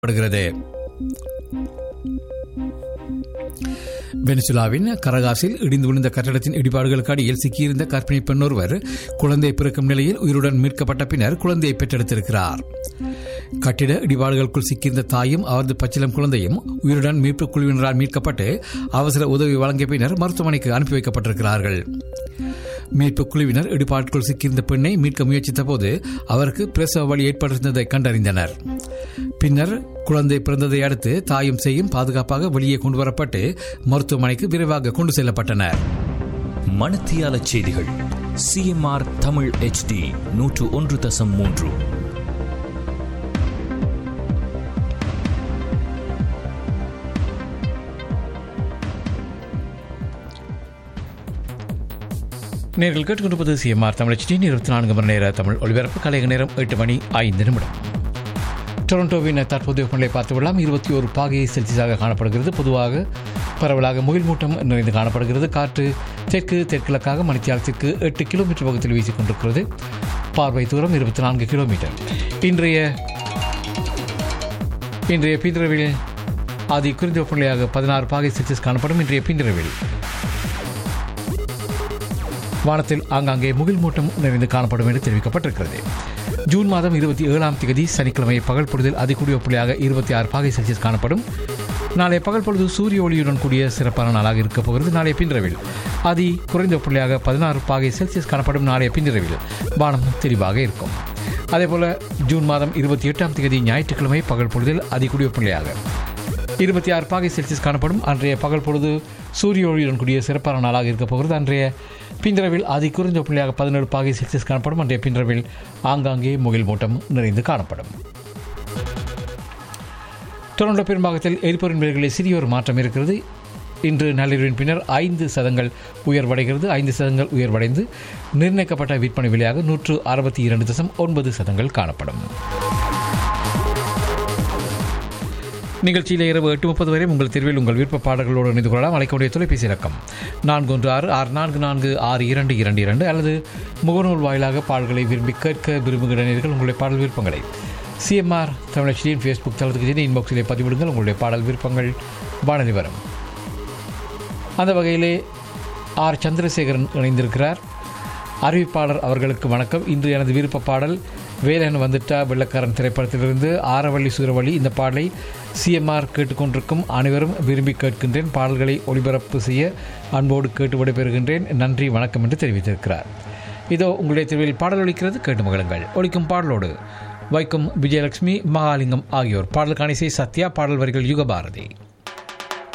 படுகிறது வெனிசுலாவின் கரகாசில் இடிந்து விழுந்த கட்டடத்தின் இடிபாடுகளுக்கு அடியில் சிக்கியிருந்த கர்ப்பிணி பெண் ஒருவர் குழந்தை பிறக்கும் நிலையில் உயிருடன் மீட்கப்பட்ட பின்னர் குழந்தையை பெற்றெடுத்திருக்கிறார் கட்டிட இடிபாடுகளுக்குள் சிக்கியிருந்த தாயும் அவரது பச்சிலம் குழந்தையும் உயிருடன் மீட்பு குழுவினரால் மீட்கப்பட்டு அவசர உதவி வழங்கிய பின்னர் மருத்துவமனைக்கு அனுப்பி வைக்கப்பட்டிருக்கிறார்கள் மீட்பு குழுவினர் இடிபாட்டுக்குள் சிக்கியிருந்த பெண்ணை மீட்க முயற்சித்த போது அவருக்கு பிரசவ வழி ஏற்பட்டிருந்ததை கண்டறிந்தனர் பின்னர் குழந்தை பிறந்ததை அடுத்து தாயும் செய்யும் பாதுகாப்பாக வெளியே கொண்டு வரப்பட்டு மருத்துவமனைக்கு விரைவாக கொண்டு செல்லப்பட்டனர் மணத்தியால செய்திகள் சிஎம்ஆர் தமிழ் ஹெச்டி நூற்று ஒன்று தசம் மூன்று நேர்கள் கேட்டுக்கொண்டிருப்பது சிஎம்ஆர் தமிழ் இருபத்தி நான்கு மணி நேர தமிழ் ஒளிபரப்பு கலைக நேரம் எட்டு மணி ஐந்து நிமிடம் டொரண்டோவின் தற்போதைய வெப்பநிலை பார்த்து விடலாம் இருபத்தி ஒரு பாகை செல்சியஸாக காணப்படுகிறது பொதுவாக பரவலாக முகில் மூட்டம் நிறைந்து காணப்படுகிறது காற்று தெற்கு தெற்கிழக்காக மணித்தியாலத்திற்கு எட்டு கிலோமீட்டர் பக்கத்தில் வீசிக் கொண்டிருக்கிறது பார்வை தூரம் இருபத்தி நான்கு கிலோமீட்டர் இன்றைய இன்றைய பிந்திரவில் ஆதி குறைந்த வெப்பநிலையாக பதினாறு பாகை செல்சியஸ் காணப்படும் இன்றைய பிந்திரவில் வானத்தில் ஆங்காங்கே முகில் மூட்டம் நிறைந்து காணப்படும் என்று தெரிவிக்கப்பட்டிருக்கிறது ஜூன் மாதம் இருபத்தி ஏழாம் தேதி சனிக்கிழமை பகல் பொழுதில் அதிகூடிய புள்ளியாக இருபத்தி ஆறு பாகை செல்சியஸ் காணப்படும் நாளை பகல் பொழுது சூரிய ஒளியுடன் கூடிய சிறப்பான நாளாக இருக்கப் போகிறது நாளைய பின்னிரவில் அதி குறைந்த புள்ளியாக பதினாறு பாகை செல்சியஸ் காணப்படும் நாளைய பின்னிரவில் வானம் தெளிவாக இருக்கும் அதேபோல ஜூன் மாதம் இருபத்தி எட்டாம் தேதி ஞாயிற்றுக்கிழமை பகல் பொழுதில் அதிகூடிய புள்ளியாக இருபத்தி ஆறு பாகை செல்சியஸ் காணப்படும் அன்றைய பகல் பொழுது சூரிய ஒளியுடன் கூடிய சிறப்பான நாளாக இருக்கப் போகிறது அன்றைய பிந்திரவில் அதி குறைந்த புள்ளியாக பதினேழு பாகை செல்சியஸ் காணப்படும் அன்றைய பிந்திரவில் ஆங்காங்கே முகில் மூட்டம் நிறைந்து காணப்படும் டொரண்டோ பெரும்பாகத்தில் எரிபொருள் விலைகளில் சிறிய ஒரு மாற்றம் இருக்கிறது இன்று நள்ளிரவின் பின்னர் ஐந்து சதங்கள் உயர்வடைகிறது ஐந்து சதங்கள் உயர்வடைந்து நிர்ணயிக்கப்பட்ட விற்பனை விலையாக நூற்று அறுபத்தி இரண்டு தசம் ஒன்பது சதங்கள் காணப்படும் நிகழ்ச்சியில் இரவு எட்டு முப்பது வரை உங்கள் தேர்வில் உங்கள் விருப்ப பாடல்களோடு இணைந்து கொள்ளலாம் அழைக்கக்கூடிய தொலைபேசி இலக்கம் நான்கு ஒன்று ஆறு ஆறு நான்கு நான்கு ஆறு இரண்டு இரண்டு இரண்டு அல்லது முகநூல் வாயிலாக பாடல்களை விரும்பி கேட்க விரும்புகிற நேர்கள் உங்களுடைய பாடல் விருப்பங்களை சிஎம்ஆர் தமிழச்சியின் ஃபேஸ்புக் தளத்துக்கு சென்று இன்பாக்ஸிலே பதிவிடுங்கள் உங்களுடைய பாடல் விருப்பங்கள் வானொலி வரும் அந்த வகையிலே ஆர் சந்திரசேகரன் இணைந்திருக்கிறார் அறிவிப்பாளர் அவர்களுக்கு வணக்கம் இன்று எனது விருப்ப பாடல் வேலன் வந்துட்டா வெள்ளக்காரன் திரைப்படத்திலிருந்து ஆரவள்ளி சூரவள்ளி இந்த பாடலை சிஎம்ஆர் கேட்டுக்கொண்டிருக்கும் அனைவரும் விரும்பி கேட்கின்றேன் பாடல்களை ஒளிபரப்பு செய்ய அன்போடு கேட்டு விடைபெறுகின்றேன் நன்றி வணக்கம் என்று தெரிவித்திருக்கிறார் இதோ உங்களுடைய தெருவில் பாடல் ஒலிக்கிறது கேட்டு மகிழுங்கள் ஒலிக்கும் பாடலோடு வைக்கும் விஜயலட்சுமி மகாலிங்கம் ஆகியோர் பாடலுக்கான இசை சத்யா பாடல் வரிகள் யுகபாரதி